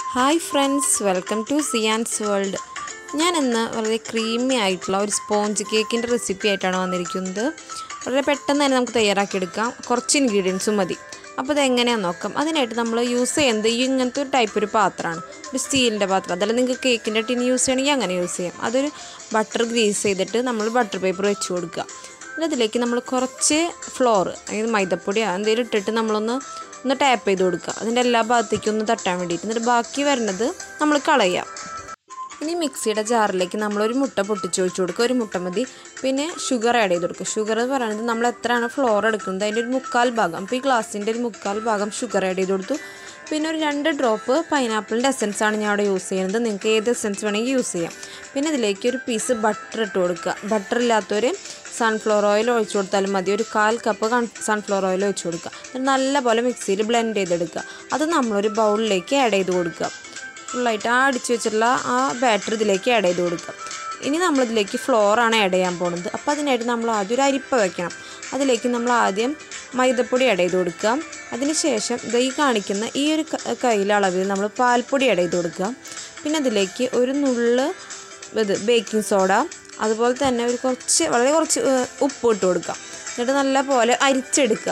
hi friends welcome to science world ഞാൻ ഇന്ന് വളരെ ക്രീമി ആയിട്ടുള്ള ഒരു സ്പോഞ്ച് കേക്കിൻ്റെ റെസിപ്പി ആയിട്ടാണ് വന്നിരിക്കുന്നത് വളരെ പെട്ടെന്ന് തന്നെ നമുക്ക് തയ്യാറാക്കിയെടുക്കാം കുറച്ച് ഇൻഗ്രീഡിയൻസും മതി അപ്പോൾ ഇത് എങ്ങനെയാണെന്ന് നോക്കാം അതിനായിട്ട് നമ്മൾ യൂസ് ചെയ്യുന്നത് ഈ ഇങ്ങനത്തെ ഒരു ടൈപ്പ് ഒരു പാത്രമാണ് ഒരു സ്റ്റീലിൻ്റെ പാത്രം അതല്ല നിങ്ങൾക്ക് കേക്കിൻ്റെ ടിൻ യൂസ് ചെയ്യണമെങ്കിൽ അങ്ങനെ യൂസ് ചെയ്യാം അതൊരു ബട്ടർ ഗ്രീസ് ചെയ്തിട്ട് നമ്മൾ ബട്ടർ പേപ്പർ വെച്ച് കൊടുക്കുക എന്നിട്ട് അതിലേക്ക് നമ്മൾ കുറച്ച് ഫ്ലോർ അതായത് മൈദപ്പൊടിയോ എന്തെങ്കിലും ഇട്ടിട്ട് നമ്മളൊന്ന് ഒന്ന് ടാപ്പ് ചെയ്ത് കൊടുക്കുക അതിൻ്റെ എല്ലാ ഭാഗത്തേക്കും ഒന്ന് തട്ടാൻ വേണ്ടിയിട്ട് എന്നിട്ട് ബാക്കി വരുന്നത് നമ്മൾ കളയുക ഇനി മിക്സിയുടെ ജാറിലേക്ക് നമ്മളൊരു മുട്ട പൊട്ടിച്ച് ഒഴിച്ച് കൊടുക്കുക ഒരു മുട്ട മതി പിന്നെ ഷുഗർ ആഡ് ചെയ്ത് കൊടുക്കുക ഷുഗർ എന്ന് പറയുന്നത് നമ്മൾ എത്രയാണ് ഫ്ലോർ എടുക്കുന്നത് അതിൻ്റെ ഒരു മുക്കാൽ ഭാഗം അപ്പോൾ ഈ ഗ്ലാസിൻ്റെ ഒരു മുക്കാൽ ഭാഗം ഷുഗർ ആഡ് ചെയ്ത് കൊടുത്തു പിന്നെ ഒരു രണ്ട് ഡ്രോപ്പ് പൈനാപ്പിളിൻ്റെ എസൻസ് ആണ് ഞാൻ അവിടെ യൂസ് ചെയ്യുന്നത് നിങ്ങൾക്ക് ഏത് എസൻസ് വേണമെങ്കിൽ യൂസ് ചെയ്യാം പിന്നെ ഇതിലേക്ക് ഒരു പീസ് ബട്ടർ ഇട്ട് കൊടുക്കുക ബട്ടർ ഇല്ലാത്തവർ സൺഫ്ലവർ ഓയിൽ ഒഴിച്ചു കൊടുത്താലും മതി ഒരു കാൽ കപ്പ് സൺഫ്ലവർ ഓയിൽ ഒഴിച്ചു കൊടുക്കുക എന്നിട്ട് നല്ലപോലെ മിക്സിയിൽ ബ്ലെൻഡ് ചെയ്തെടുക്കുക അത് നമ്മളൊരു ബൗളിലേക്ക് ആഡ് ചെയ്ത് കൊടുക്കുക ഫുള്ളായിട്ട് ആ അടിച്ച് വെച്ചിട്ടുള്ള ആ ബാറ്റർ ഇതിലേക്ക് ആഡ് ചെയ്ത് കൊടുക്കുക ഇനി നമ്മളിതിലേക്ക് ഫ്ലോറാണ് ആഡ് ചെയ്യാൻ പോകുന്നത് അപ്പോൾ അതിനായിട്ട് നമ്മൾ ആദ്യം ഒരു അരിപ്പ വെക്കണം അതിലേക്ക് നമ്മൾ ആദ്യം മൈദപ്പൊടി ആഡ് ചെയ്ത് കൊടുക്കുക അതിനുശേഷം ഇത് ഈ കാണിക്കുന്ന ഈ ഒരു കയ്യിലെ അളവിൽ നമ്മൾ പാൽപ്പൊടി ആഡ് ചെയ്ത് കൊടുക്കുക പിന്നെ അതിലേക്ക് ഒരു നുള്ള് ഇത് ബേക്കിംഗ് സോഡ അതുപോലെ തന്നെ ഒരു കുറച്ച് വളരെ കുറച്ച് ഉപ്പ് ഇട്ട് കൊടുക്കുക എന്നിട്ട് നല്ല പോലെ അരിച്ചെടുക്കുക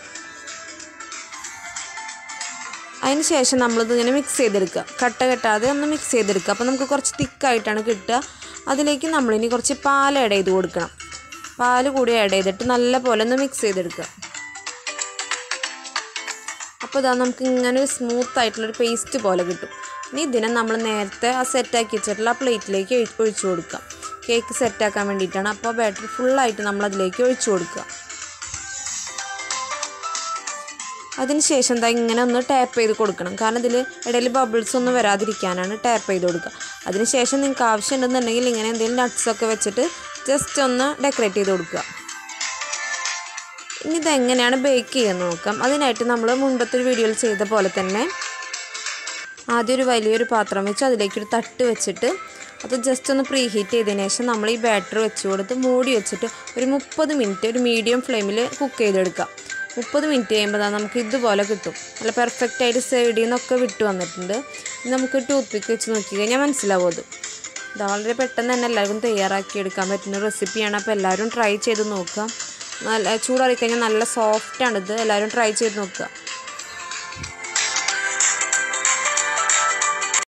അതിന് ശേഷം നമ്മളിത് ഇങ്ങനെ മിക്സ് ചെയ്തെടുക്കുക കട്ട കെട്ടാതെ ഒന്ന് മിക്സ് ചെയ്തെടുക്കുക അപ്പോൾ നമുക്ക് കുറച്ച് തിക്കായിട്ടാണ് കിട്ടുക അതിലേക്ക് നമ്മളിനി കുറച്ച് പാൽ ആഡ് ചെയ്ത് കൊടുക്കണം പാൽ കൂടി ആഡ് ചെയ്തിട്ട് നല്ല പോലെ ഒന്ന് മിക്സ് ചെയ്തെടുക്കുക അപ്പോൾ ഇതാ നമുക്ക് ഇങ്ങനെ ഒരു സ്മൂത്ത് ആയിട്ടുള്ളൊരു പേസ്റ്റ് പോലെ കിട്ടും ഇനി ഇതിനെ നമ്മൾ നേരത്തെ ആ സെറ്റാക്കി വെച്ചിട്ടുള്ള പ്ലേറ്റിലേക്ക് ഒഴിച്ചു കൊടുക്കുക കേക്ക് സെറ്റാക്കാൻ വേണ്ടിയിട്ടാണ് അപ്പോൾ ബാറ്ററി ഫുള്ളായിട്ട് നമ്മൾ അതിലേക്ക് ഒഴിച്ചു കൊടുക്കുക അതിനുശേഷം എന്താ ഇങ്ങനെ ഒന്ന് ടാപ്പ് ചെയ്ത് കൊടുക്കണം കാരണം ഇതിൽ ഇടയിൽ ബബിൾസ് ഒന്നും വരാതിരിക്കാനാണ് ടാപ്പ് ചെയ്ത് കൊടുക്കുക അതിനുശേഷം നിങ്ങൾക്ക് ആവശ്യമുണ്ടെന്നുണ്ടെങ്കിൽ ഇങ്ങനെ എന്തെങ്കിലും നട്ട്സൊക്കെ വെച്ചിട്ട് ജസ്റ്റ് ഒന്ന് ഡെക്കറേറ്റ് ചെയ്ത് കൊടുക്കുക ഇനി ഇതെങ്ങനെയാണ് ബേക്ക് ചെയ്യുന്നത് നോക്കാം അതിനായിട്ട് നമ്മൾ മുൻപത്തെ ഒരു വീഡിയോയിൽ ചെയ്ത പോലെ തന്നെ ആദ്യം ഒരു വലിയൊരു പാത്രം വെച്ച് അതിലേക്കൊരു തട്ട് വെച്ചിട്ട് അത് ജസ്റ്റ് ഒന്ന് പ്രീ ഹീറ്റ് ചെയ്തതിന് ശേഷം നമ്മൾ ഈ ബാറ്റർ വെച്ച് കൊടുത്ത് മൂടി വെച്ചിട്ട് ഒരു മുപ്പത് മിനിറ്റ് ഒരു മീഡിയം ഫ്ലെയിമിൽ കുക്ക് ചെയ്തെടുക്കാം മുപ്പത് മിനിറ്റ് കഴിയുമ്പോൾ നമുക്ക് ഇതുപോലെ കിട്ടും നല്ല പെർഫെക്റ്റ് ആയിട്ട് സൈഡിൽ നിന്നൊക്കെ വിട്ട് വന്നിട്ടുണ്ട് നമുക്ക് ടൂത്ത് പിക്ക് വെച്ച് നോക്കി കഴിഞ്ഞാൽ മനസ്സിലാവും അത് ഇത് വളരെ പെട്ടെന്ന് തന്നെ എല്ലാവർക്കും തയ്യാറാക്കി എടുക്കാൻ പറ്റുന്ന റെസിപ്പിയാണ് അപ്പോൾ എല്ലാവരും ട്രൈ ചെയ്ത് നോക്കുക നല്ല ചൂടാറി കഴിഞ്ഞാൽ നല്ല സോഫ്റ്റാണിത് എല്ലാവരും ട്രൈ ചെയ്ത് നോക്കുക